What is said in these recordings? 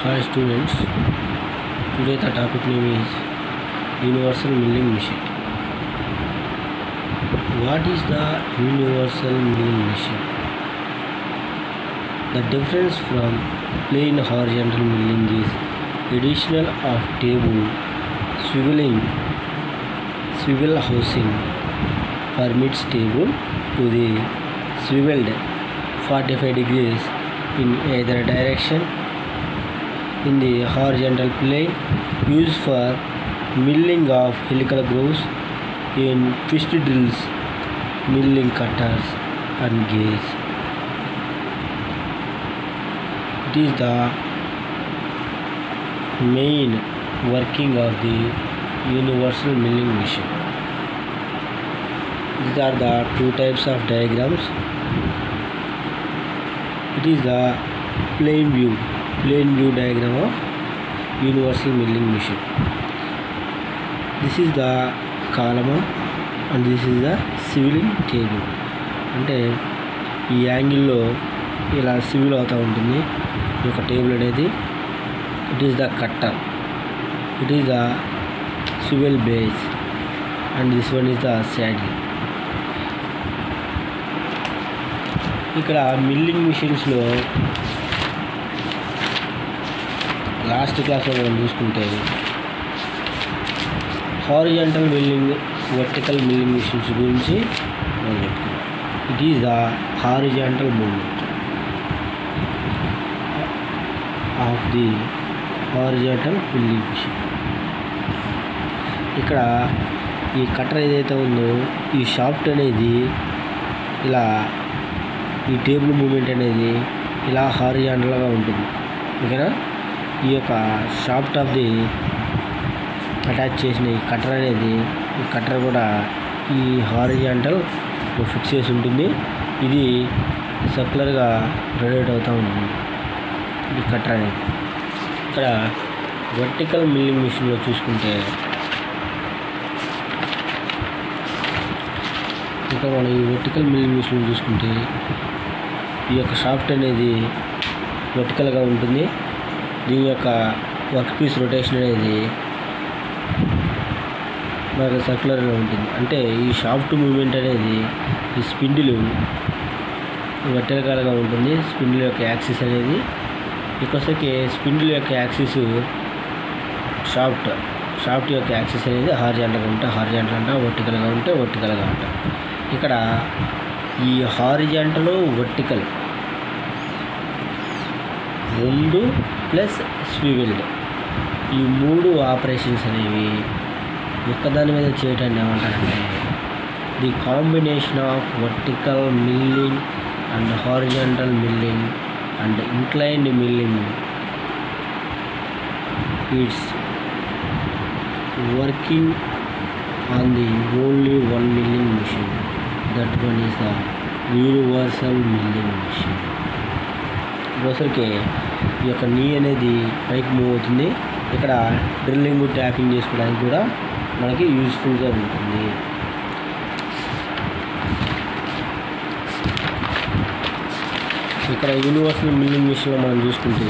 Hi students, today the topic name is Universal Milling Machine. What is the Universal Milling Machine? The difference from plain horizontal milling is additional of table swiveling swivel housing permits table to be swiveled 45 degrees in either direction in the horizontal plane used for milling of helical grooves in twist drills, milling cutters and gauge. It is the main working of the universal milling machine. These are the two types of diagrams. It is the plane view, plane view diagram of universal milling machine. This is the column and this is the swivelling table అంటే ఈ యాంగిల్లో ఇలా civil అవుతూ ఉంటుంది ఈ యొక్క table అనేది it is the cutter it is the swivel base and this one is the saddle ఇక్కడ మిల్లింగ్ మిషన్స్లో లాస్ట్ క్లాస్లో మనం చూసుకుంటే horizontal milling vertical milling machines గురించి మనం చెప్పుకున్నాం it is the horizontal movement of the horizontal milling machine ఇక్కడ ఈ కటర్ ఏదైతే ఉందో ఈ షాఫ్ట్ అనేది ఇలా ఈ టేబుల్ మూమెంట్ అనేది ఇలా హారిజాంటల్గా ఉంటుంది ఓకేనా ఈ యొక్క షాఫ్ట్ ఆఫ్ ది అటాచ్ చేసిన ఈ కటర్ అనేది ఈ కటర్ కూడా ఈ హారిజాంటల్ ఫిక్స్ చేసి ఉంటుంది ఇది సర్కులర్గా రొటేట్ అవుతూ ఉంటుంది ఈ కటర్ అనేది ఇక్కడ వర్టికల్ మిల్లింగ్ మిషన్లో చూసుకుంటే ఇక్కడ మనం ఈ వర్టికల్ మిల్లింగ్ మిషన్ చూసుకుంటే ఈ యొక్క షాఫ్ట్ అనేది వర్టికల్గా ఉంటుంది దీని యొక్క వర్క్ పీస్ రొటేషన్ అనేది మనకు సర్కులర్గా ఉంటుంది అంటే ఈ షాఫ్ట్ మూమెంట్ అనేది ఈ స్పిండిల్ వర్టికల్గా ఉంటుంది స్పిండిల్ యొక్క యాక్సిస్ అనేది ఇకొసరికి స్పిండిల్ యొక్క యాక్సిస్ షాఫ్ట్ షాఫ్ట్ యొక్క యాక్సిస్ అనేది హార్జెంటల్గా ఉంటే హార్జెంటల్ అంట వర్టికల్గా ఉంటే వర్టికల్గా ఉంటా ఇక్కడ ఈ హారిజెంటల్ వర్టికల్ రెండు ప్లస్ స్వివిల్డ్ ఈ మూడు ఆపరేషన్స్ అనేవి ఒక్కదాని మీద చేయటాన్ని ఏమంటారంటే the combination of vertical milling and horizontal milling and inclined milling it's working on the only one milling machine that one is the universal milling machine రోజులకి ఈ యొక్క నీ అనేది పైకి మూవ్ అవుతుంది ఇక్కడ డ్రిల్లింగ్ ట్యాపింగ్ చేసుకోవడానికి కూడా మనకి యూస్ఫుల్గా ఉంటుంది ఇక్కడ యూనివర్సల్ మిల్లింగ్ మిషన్లో మనం చూసుకుంటే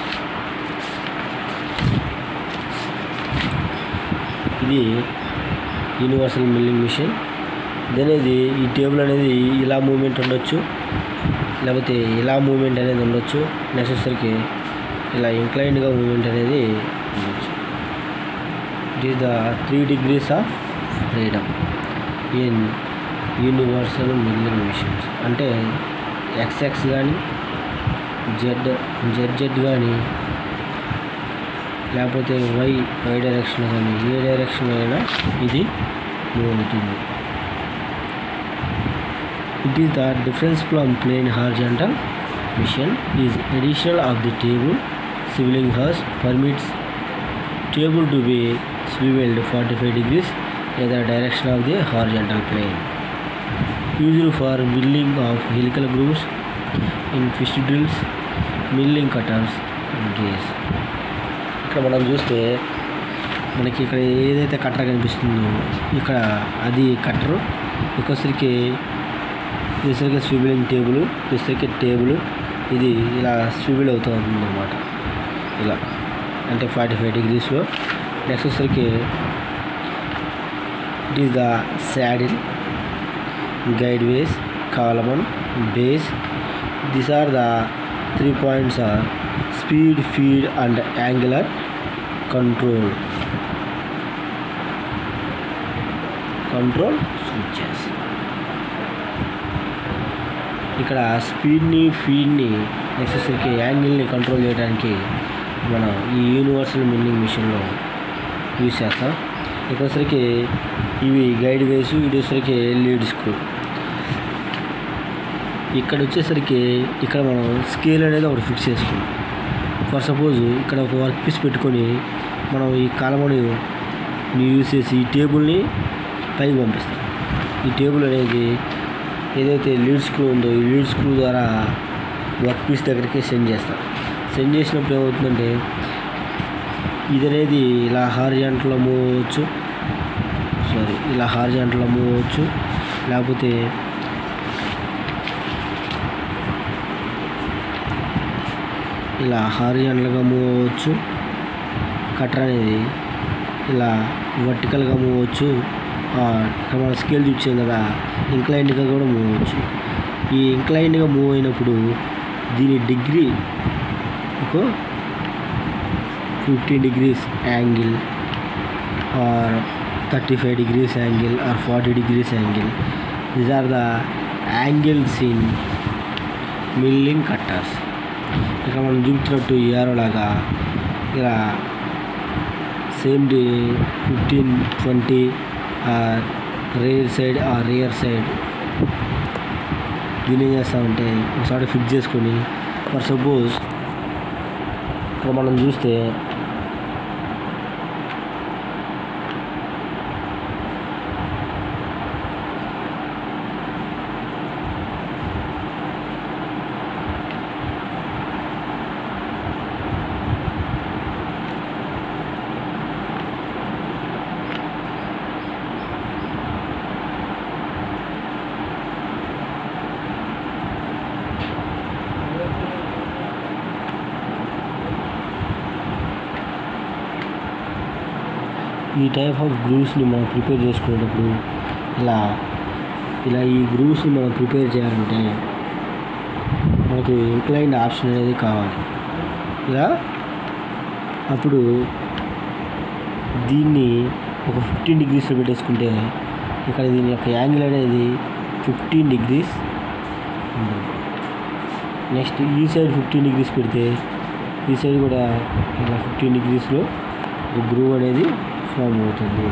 ఇది యూనివర్సల్ మిల్లింగ్ మిషన్ అనేది ఈ టేబుల్ అనేది ఇలా మూమెంట్ ఉండొచ్చు లేకపోతే ఇలా మూమెంట్ అనేది ఉండొచ్చు నెసెసరీకి ఇలా ఇంక్లైన్డ్గా మూమెంట్ అనేది ఉండొచ్చు it is the three degrees of freedom in universal milling machines అంటే ఎక్స్ఎక్స్ కానీ జెడ్ జెడ్ జెడ్ కానీ లేకపోతే వై వై డైరెక్షన్ కానీ ఏ డైరెక్షన్ అయినా ఇది మూవ్ అవుతుంది It is the difference from plain horizontal mission is additional of the table swiveling house permits table to be swiveled 45 degrees in the direction of the horizontal plane. Used for milling of helical grooves in fish drills, milling cutters and gauge. ఇక్కడ మనం చూస్తే మనకి ఇక్కడ ఏదైతే cutter కనిపిస్తుందో ఇక్కడ అది కట్టరు ఇంకోసరికి ఇసరికి స్విబిలింగ్ టేబుల్ ఇసరికి టేబుల్ ఇది ఇలా స్విబిల్ అవుతూ ఉంటుంది అనమాట ఇలా అంటే ఫార్టీ ఫైవ్ డిగ్రీస్లో నెక్స్ట్ వచ్చేసరికి it is the saddle guide ways column base these are the three points or speed feed and angular control control switches ఇక్కడ స్పీడ్ని ఫీడ్ని నెక్సెసరీకి యాంగిల్ని కంట్రోల్ చేయడానికి మనం ఈ యూనివర్సల్ మిల్లింగ్ మిషన్లో యూజ్ చేస్తాం ఇక్కడసరికి ఇవి గైడ్ వేస్ ఇటు వచ్చేసరికి లీడ్ స్క్రూ ఇక్కడ వచ్చేసరికి ఇక్కడ మనం స్కేల్ అనేది ఒకటి ఫిక్స్ చేసుకున్నాం ఫర్ సపోజ్ ఇక్కడ ఒక వర్క్ పీస్ పెట్టుకొని మనం ఈ కాలమని యూజ్ చేసి ఈ టేబుల్ని పైకి పంపిస్తాం ఈ టేబుల్ అనేది ఏదైతే లీడ్ స్క్రూ ఉందో ఈ లీడ్ స్క్రూ ద్వారా వర్క్ పీస్ దగ్గరికి సెండ్ చేస్తాం సెండ్ చేసినప్పుడు ఏమవుతుందంటే ఇది అనేది ఇలా హార్జెంట్లో మూవ్ అవ్వచ్చు సారీ ఇలా హార్జెంట్లో మూవ్ అవ్వచ్చు లేకపోతే ఇలా హారిజాంటల్గా మూవ్ అవ్వచ్చు కట్టర్ అనేది ఇలా వర్టికల్గా మూవ్ అవ్వచ్చు ఇక్కడ మనం స్కేల్ చూసాం కదా ఇంక్లైన్డ్గా కూడా మూవ్ అవ్వచ్చు ఈ ఇంక్లైన్డ్గా మూవ్ అయినప్పుడు దీని డిగ్రీ ఒక fifty degrees angle or thirty five degrees angle or forty degrees angle these are the angles in milling cutters ఇక్కడ మనం చూపించినట్టు ఈ arrow లాగా ఇలా సేమ్ డి ఫిఫ్టీన్ ట్వంటీ రేర్ సైడ్ ఆ రియర్ సైడ్ దీన్ని ఏం చేస్తామంటే ఒకసారి ఫిక్స్ చేసుకొని ఫర్ సపోజ్ ఇక్కడ మనం చూస్తే ఈ టైప్ ఆఫ్ గ్రూవ్స్ని మనం ప్రిపేర్ చేసుకునేటప్పుడు ఇలా ఇలా ఈ గ్రూవ్స్ని మనం ప్రిపేర్ చేయాలంటే మనకి ఇంక్లైన్డ్ ఆప్షన్ అనేది కావాలి ఇలా అప్పుడు దీన్ని ఒక ఫిఫ్టీన్ డిగ్రీస్లో పెట్టేసుకుంటే ఇక్కడ దీని యొక్క యాంగిల్ అనేది ఫిఫ్టీన్ డిగ్రీస్ ఉంటుంది నెక్స్ట్ ఈ సైడ్ ఫిఫ్టీన్ డిగ్రీస్ పెడితే ఈ సైడ్ కూడా ఇలా ఫిఫ్టీన్ డిగ్రీస్లో ఒక గ్రూవ్ అనేది ఫామ్ అవుతుంది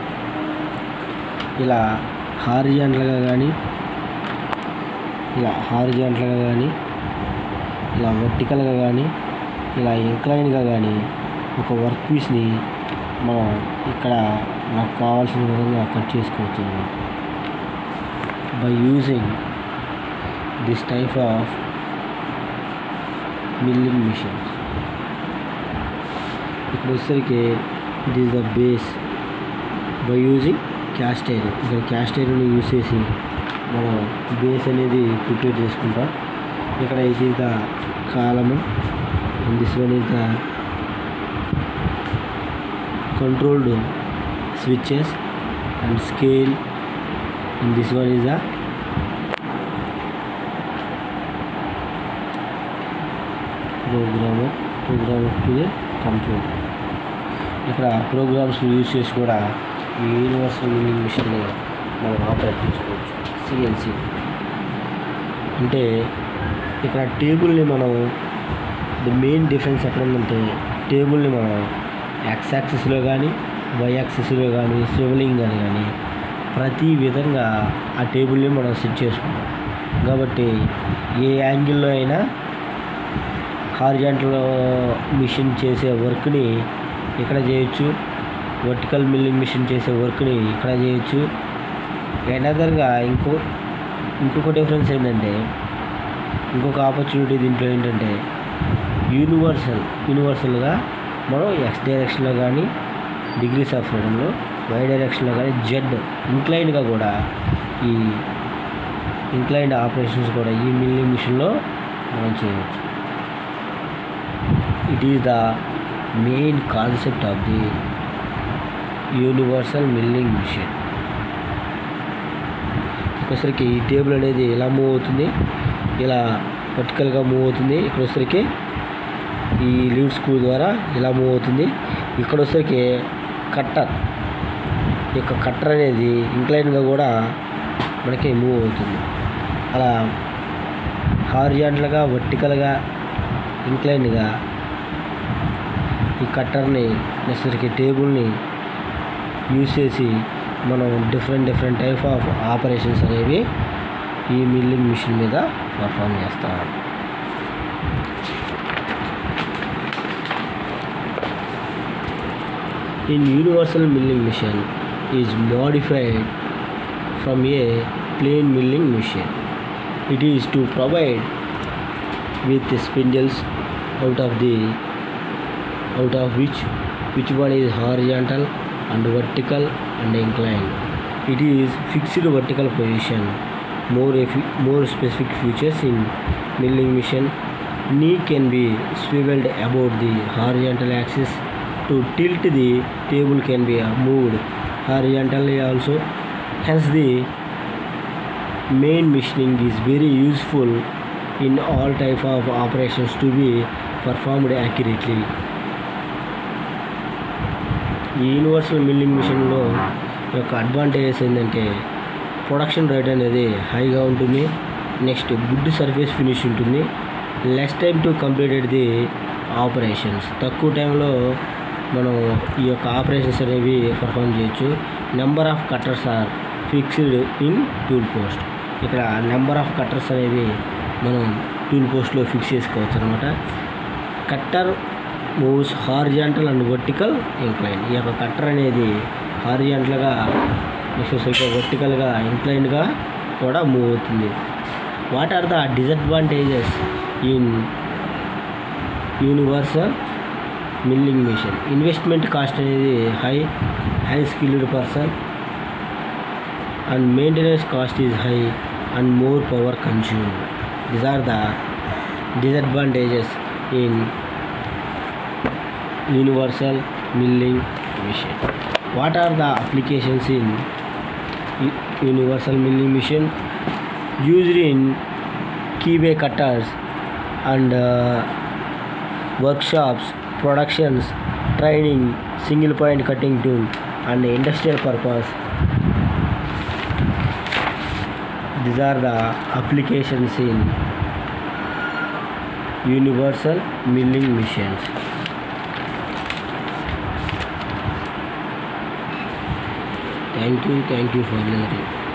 ఇలా హారిజాంటల్గా కానీ ఇలా హారిజాంటల్గా కానీ ఇలా వర్టికల్గా కానీ ఇలా ఇంక్లైన్గా కానీ ఒక వర్క్ పీస్ని మనం ఇక్కడ మనకు కావాల్సిన విధంగా కట్ చేసుకోవచ్చు అన్నమాట by using this type of milling machines ఇప్పుడు వచ్చేసరికి it is the base by using cast iron ఇక్కడ క్యాస్ట్ ఐరన్ యూస్ చేసి మనం బేస్ అనేది ప్రిపేర్ చేసుకుంటాం ఇక్కడ ఇది the column this one is the controlled switches and scale and this one is the programmer programmer to the control ఇక్కడ programs use చేసి కూడా ఈ యూనివర్సల్ మిల్లింగ్ మిషన్ని మనం ఆపరేట్ చేసుకోవచ్చు సిఎన్సి అంటే ఇక్కడ టేబుల్ని మనం ది మెయిన్ డిఫరెన్స్ ఎక్కడ ఉందంటే టేబుల్ని మనం ఎక్స్ యాక్సిస్లో కానీ వై యాక్సిస్లో కానీ స్వివలింగ్ అని కానీ ప్రతి విధంగా ఆ టేబుల్ని మనం సెట్ చేసుకుంటాం కాబట్టి ఏ యాంగిల్లో అయినా హార్జెంటల్ మిషన్ చేసే వర్క్ని ఇక్కడ చేయొచ్చు వర్టికల్ మిల్లింగ్ మిషన్ చేసే వర్క్ని ఇక్కడ చేయొచ్చు ఎనదర్గా ఇంకో ఇంకొక డిఫరెన్స్ ఏంటంటే ఇంకొక ఆపర్చునిటీ దీంట్లో ఏంటంటే యూనివర్సల్ యూనివర్సల్గా మనం ఎక్స్ డైరెక్షన్లో కానీ డిగ్రీస్ ఆఫ్ ఫ్రీడమ్లో వై డైరెక్షన్లో కానీ జెడ్ ఇంక్లైన్డ్గా కూడా ఈ ఇంక్లైన్డ్ ఆపరేషన్స్ కూడా ఈ మిల్లింగ్ మిషన్లో మనం చేయవచ్చు it is the main concept of the universal milling machine వచ్చేసరికి ఈ టేబుల్ అనేది ఇలా మూవ్ అవుతుంది ఇలా వర్టికల్గా మూవ్ అవుతుంది ఇక్కడ వచ్చేసరికి ఈ లీడ్ స్క్రూ ద్వారా ఇలా మూవ్ అవుతుంది ఇక్కడ వచ్చేసరికి కట్టర్ ఈ యొక్క కట్టర్ అనేది ఇంక్లైన్గా కూడా మనకి మూవ్ అవుతుంది అలా హారిజాంటల్గా వర్టికల్గా ఇంక్లైన్గా ఈ కట్టర్ని నెక్స్ట్ టేబుల్ని యూస్ చేసి మనం different different type of operations అనేవి ఈ మిల్లింగ్ మిషన్ మీద పర్ఫామ్ చేస్తాం In universal milling machine is modified from a plain milling machine. It is to provide with the spindles out of the out of which which one is horizontal and vertical and inclined. It is fixed vertical position. More effi- more specific features in milling machine. Knee can be swiveled about the horizontal axis to tilt the table can be moved horizontally also. Hence the main machining is very useful in all type of operations to be performed accurately. ఈ universal milling మిషన్లో యొక్క advantages ఏంటంటే production rate అనేది హైగా ఉంటుంది next good surface finish ఉంటుంది less time to completed the operations తక్కువ టైంలో మనం ఈ యొక్క ఆపరేషన్స్ అనేవి పర్ఫామ్ చేయొచ్చు number of cutters are fixed in tool post ఇక్కడ నెంబర్ ఆఫ్ కట్టర్స్ అనేవి మనం టూల్ పోస్ట్లో ఫిక్స్ చేసుకోవచ్చు అనమాట cutter moves horizontal and vertical incline ఈ యొక్క కట్టర్ అనేది హార్జాంటల్గా నెక్స్ట్ వర్టికల్గా ఇంక్లైన్గా కూడా మూవ్ అవుతుంది what are the disadvantages in universal milling machine investment cost అనేది high high skilled person and maintenance cost is high and more power consume these are the disadvantages in universal milling machine what are the applications in u- universal milling machine used in keyway cutters and uh, workshops productions training single point cutting tool and industrial purpose these are the applications in universal milling machines thank you thank you for listening